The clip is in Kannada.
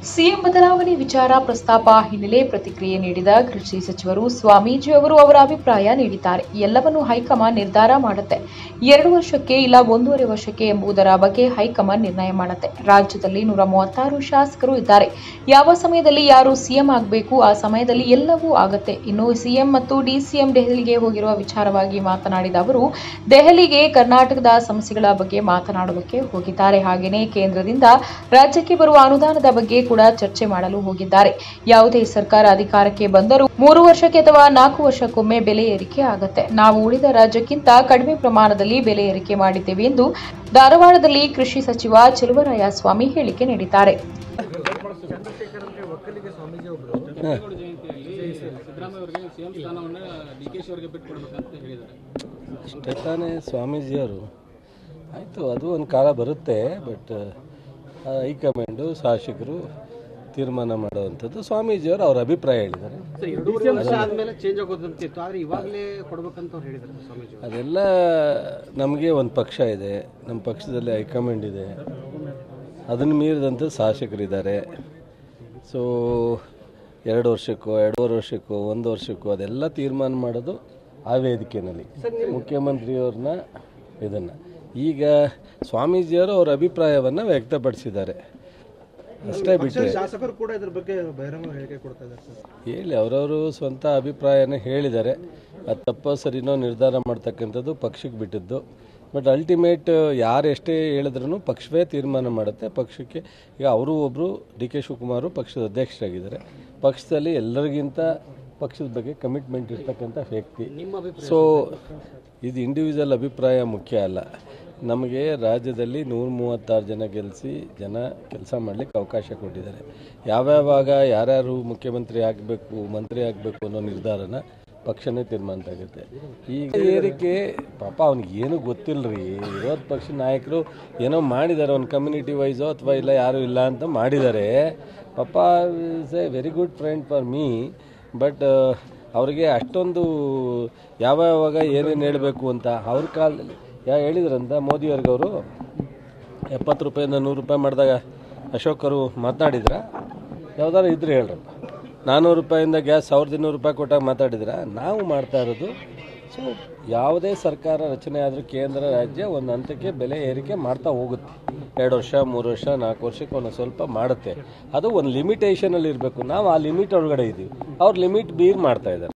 ಸಿಎಂ ಬದಲಾವಣೆ ವಿಚಾರ ಪ್ರಸ್ತಾಪ ಹಿನ್ನೆಲೆ ಪ್ರತಿಕ್ರಿಯೆ ನೀಡಿದ ಕೃಷಿ ಸಚಿವರು ಸ್ವಾಮೀಜಿ ಅವರು ಅವರ ಅಭಿಪ್ರಾಯ ನೀಡಿದ್ದಾರೆ ಎಲ್ಲವನ್ನು ಹೈಕಮಾಂಡ್ ನಿರ್ಧಾರ ಮಾಡುತ್ತೆ ಎರಡು ವರ್ಷಕ್ಕೆ ಇಲ್ಲ ಒಂದೂವರೆ ವರ್ಷಕ್ಕೆ ಎಂಬುದರ ಬಗ್ಗೆ ಹೈಕಮಾಂಡ್ ನಿರ್ಣಯ ಮಾಡುತ್ತೆ ರಾಜ್ಯದಲ್ಲಿ ನೂರ ಮೂವತ್ತಾರು ಶಾಸಕರು ಇದ್ದಾರೆ ಯಾವ ಸಮಯದಲ್ಲಿ ಯಾರು ಸಿಎಂ ಆಗಬೇಕು ಆ ಸಮಯದಲ್ಲಿ ಎಲ್ಲವೂ ಆಗತ್ತೆ ಇನ್ನು ಸಿಎಂ ಮತ್ತು ಡಿಸಿಎಂ ದೆಹಲಿಗೆ ಹೋಗಿರುವ ವಿಚಾರವಾಗಿ ಮಾತನಾಡಿದ ಅವರು ದೆಹಲಿಗೆ ಕರ್ನಾಟಕದ ಸಮಸ್ಯೆಗಳ ಬಗ್ಗೆ ಮಾತನಾಡೋದಕ್ಕೆ ಹೋಗಿದ್ದಾರೆ ಹಾಗೆಯೇ ಕೇಂದ್ರದಿಂದ ರಾಜ್ಯಕ್ಕೆ ಬರುವ ಅನುದಾನದ ಬಗ್ಗೆ ಕೂಡ ಚರ್ಚೆ ಮಾಡಲು ಹೋಗಿದ್ದಾರೆ ಯಾವುದೇ ಸರ್ಕಾರ ಅಧಿಕಾರಕ್ಕೆ ಬಂದರೂ ಮೂರು ವರ್ಷಕ್ಕೆ ಅಥವಾ ನಾಲ್ಕು ವರ್ಷಕ್ಕೊಮ್ಮೆ ಬೆಲೆ ಏರಿಕೆ ಆಗತ್ತೆ ನಾವು ಉಳಿದ ರಾಜ್ಯಕ್ಕಿಂತ ಕಡಿಮೆ ಪ್ರಮಾಣದಲ್ಲಿ ಬೆಲೆ ಏರಿಕೆ ಮಾಡಿದ್ದೇವೆ ಎಂದು ಧಾರವಾಡದಲ್ಲಿ ಕೃಷಿ ಸಚಿವ ಚೆಲುವರಾಯ ಸ್ವಾಮಿ ಹೇಳಿಕೆ ನೀಡಿದ್ದಾರೆ ಚಂದ್ರಶೇಖರ್ ಒಕ್ಕಲಿಗ ಸ್ವಾಮೀಜಿ ಒಬ್ಬರು ಕೆಂಪೇಗೌಡ ಜಯಂತಿಯಲ್ಲಿ ಸಿದ್ದರಾಮಯ್ಯ ಅವರಿಗೆ ಸಿಎಂ ಸ್ಥಾನವನ್ನು ಡಿ ಕೆ ಶಿ ಅವರಿಗೆ ಬಿಟ್ಕೊಡ್ಬೇಕಂತ ಹೇಳಿದ್ದಾರೆ ಅಷ್ಟೇ ತಾನೇ ಸ್ವಾಮೀಜಿಯವರು ಆಯಿತು ಅದು ಒಂದು ಕಾಲ ಬರುತ್ತೆ ಬಟ್ ಹೈಕಮಾಂಡು ಶಾಸಕರು ತೀರ್ಮಾನ ಮಾಡುವಂಥದ್ದು ಸ್ವಾಮೀಜಿಯವರು ಅವ್ರ ಅಭಿಪ್ರಾಯ ಹೇಳಿದ್ದಾರೆ ಸರ್ ಎರಡೂವರೆ ವರ್ಷ ಆದ್ಮೇಲೆ ಚೇಂಜ್ ಆಗೋದಂತಿತ್ತು ಆದ್ರೆ ಇವಾಗಲೇ ಕೊಡ್ಬೇಕಂತ ಅವ್ರು ಹೇಳಿದ್ದಾರೆ ಸ್ವಾಮೀಜಿ ಅವರು. ಅದೆಲ್ಲ ನಮಗೆ ಒಂದು ಪಕ್ಷ ಇದೆ ನಮ್ಮ ಪಕ್ಷದಲ್ಲಿ ಹೈಕಮಾಂಡ್ ಇದೆ ಅದನ್ನು ಮೀರಿದಂಥ ಶಾಸಕರಿದ್ದಾರೆ ಸೊ ಎರಡು ವರ್ಷಕ್ಕೋ ಎರಡೂವರೆ ವರ್ಷಕ್ಕೋ ಒಂದು ವರ್ಷಕ್ಕೋ ಅದೆಲ್ಲ ತೀರ್ಮಾನ ಮಾಡೋದು ಆ ವೇದಿಕೆಯಲ್ಲಿ ಮುಖ್ಯಮಂತ್ರಿಯವ್ರನ್ನ ಇದನ್ನು ಈಗ ಸ್ವಾಮೀಜಿಯವರು ಅವ್ರ ಅಭಿಪ್ರಾಯವನ್ನು ವ್ಯಕ್ತಪಡಿಸಿದ್ದಾರೆ ಅಷ್ಟೇ ಬಿಟ್ಟರೆ ಶಾಸಕರು ಕೂಡ ಇದ್ರ ಬಗ್ಗೆ ಬಹಿರಂಗ ಹೇಳಿಕೆ ಕೊಡ್ತಾ ಇದ್ದಾರೆ ಸರ್ ಹೇಳಿ ಅವರವರು ಸ್ವಂತ ಅಭಿಪ್ರಾಯನ ಹೇಳಿದ್ದಾರೆ ಅದು ತಪ್ಪೋ ಸರಿನೋ ನಿರ್ಧಾರ ಮಾಡ್ತಕ್ಕಂಥದ್ದು ಪಕ್ಷಕ್ಕೆ ಬಿಟ್ಟಿದ್ದು ಬಟ್ ಅಲ್ಟಿಮೇಟ್ ಯಾರು ಎಷ್ಟೇ ಹೇಳಿದ್ರೂ ಪಕ್ಷವೇ ತೀರ್ಮಾನ ಮಾಡುತ್ತೆ ಪಕ್ಷಕ್ಕೆ ಈಗ ಅವರು ಒಬ್ಬರು ಡಿ ಕೆ ಶಿವಕುಮಾರು ಪಕ್ಷದ ಅಧ್ಯಕ್ಷರಾಗಿದ್ದಾರೆ ಪಕ್ಷದಲ್ಲಿ ಎಲ್ಲರಿಗಿಂತ ಪಕ್ಷದ ಬಗ್ಗೆ ಕಮಿಟ್ಮೆಂಟ್ ಇರ್ತಕ್ಕಂಥ ವ್ಯಕ್ತಿ ಸೊ ಇದು ಇಂಡಿವಿಜುವಲ್ ಅಭಿಪ್ರಾಯ ಮುಖ್ಯ ಅಲ್ಲ ನಮಗೆ ರಾಜ್ಯದಲ್ಲಿ ನೂರ ಮೂವತ್ತಾರು ಜನ ಗೆಲ್ಲಿಸಿ ಜನ ಕೆಲಸ ಮಾಡಲಿಕ್ಕೆ ಅವಕಾಶ ಕೊಟ್ಟಿದ್ದಾರೆ ಯಾವ್ಯಾವಾಗ ಯಾರ್ಯಾರು ಮುಖ್ಯಮಂತ್ರಿ ಆಗಬೇಕು ಮಂತ್ರಿ ಆಗಬೇಕು ಅನ್ನೋ ನಿರ್ಧಾರನ ಪಕ್ಷನೇ ತೀರ್ಮಾನ ಆಗುತ್ತೆ ಈಗ ಏರಿಕೆ ಪಾಪ ಅವ್ನಿಗೆ ಏನು ಗೊತ್ತಿಲ್ಲರಿ ವಿರೋಧ ಪಕ್ಷ ನಾಯಕರು ಏನೋ ಮಾಡಿದ್ದಾರೆ ಒಂದು ಕಮ್ಯುನಿಟಿ ವೈಸೋ ಅಥವಾ ಇಲ್ಲ ಯಾರು ಇಲ್ಲ ಅಂತ ಮಾಡಿದ್ದಾರೆ ಪಾಪ is a very good friend for me but ಅವ್ರಿಗೆ ಅಷ್ಟೊಂದು ಯಾವ್ಯಾವಾಗ ಏನೇನು ಹೇಳಬೇಕು ಅಂತ ಅವ್ರ ಕಾಲದಲ್ಲಿ ಯಾ ಹೇಳಿದ್ರಂತ ಮೋದಿಯವ್ರಿಗವರು ಎಪ್ಪತ್ತು ರೂಪಾಯಿಂದ ನೂರು ರೂಪಾಯಿ ಮಾಡಿದಾಗ ಅಶೋಕರು ಮಾತನಾಡಿದ್ರ ಯಾವ್ದಾರು ಇದ್ರೆ ಹೇಳ್ರಪ್ಪ ನಾನ್ನೂರು ರೂಪಾಯಿಂದ ಗ್ಯಾಸ್ ಸಾವಿರದ ಇನ್ನೂರು ರೂಪಾಯಿ ಕೊಟ್ಟಾಗ ಮಾತಾಡಿದ್ರ ನಾವು ಮಾಡ್ತಾ ಇರೋದು ಸೊ ಯಾವುದೇ ಸರ್ಕಾರ ರಚನೆ ಆದರೂ ಕೇಂದ್ರ ರಾಜ್ಯ ಒಂದು ಹಂತಕ್ಕೆ ಬೆಲೆ ಏರಿಕೆ ಮಾಡ್ತಾ ಹೋಗುತ್ತೆ ಎರಡು ವರ್ಷ ಮೂರು ವರ್ಷ ನಾಲ್ಕು ವರ್ಷಕ್ಕೆ ಒಂದು ಸ್ವಲ್ಪ ಮಾಡುತ್ತೆ ಅದು ಒಂದು ಲಿಮಿಟೇಷನಲ್ಲಿ ಇರಬೇಕು ನಾವು ಆ ಲಿಮಿಟ್ ಒಳಗಡೆ ಇದ್ದೀವಿ ಅವ್ರು ಲಿಮಿಟ್ ಬೀರ್ ಮಾಡ್ತಾ ಇದ್ದಾರೆ